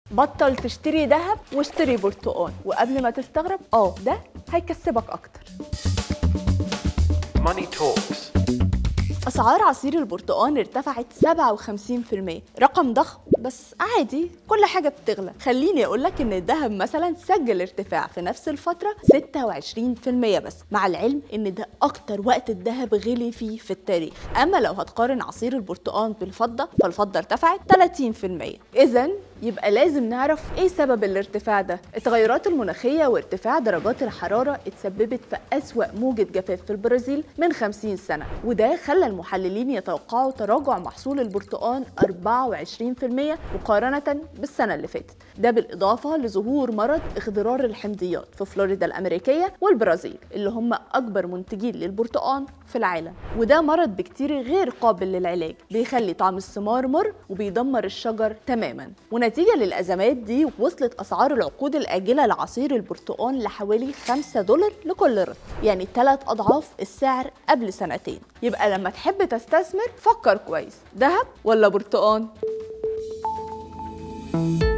بطل تشتري ذهب واشتري برتقان وقبل ما تستغرب اه ده هيكسبك اكتر Money Talks. اسعار عصير البرتقال ارتفعت 57% رقم ضخم بس عادي كل حاجه بتغلى خليني اقول لك ان الذهب مثلا سجل ارتفاع في نفس الفتره 26% بس مع العلم ان ده اكتر وقت الذهب غلي فيه في التاريخ اما لو هتقارن عصير البرتقال بالفضه فالفضه ارتفعت 30% اذا يبقى لازم نعرف ايه سبب الارتفاع ده التغيرات المناخيه وارتفاع درجات الحراره اتسببت في اسوا موجه جفاف في البرازيل من 50 سنه وده خلى المحللين يتوقعوا تراجع محصول البرتقال 24% مقارنه بالسنه اللي فاتت ده بالاضافه لظهور مرض اخضرار الحمضيات في فلوريدا الامريكيه والبرازيل اللي هم اكبر منتجين للبرتقال في العالم وده مرض بكتيري غير قابل للعلاج بيخلي طعم الثمار مر وبيدمر الشجر تماما ونتيجه للازمات دي وصلت اسعار العقود الاجله لعصير البرتقال لحوالي 5 دولار لكل رطل يعني 3 اضعاف السعر قبل سنتين يبقى لما تحب تستثمر فكر كويس ذهب ولا برتقال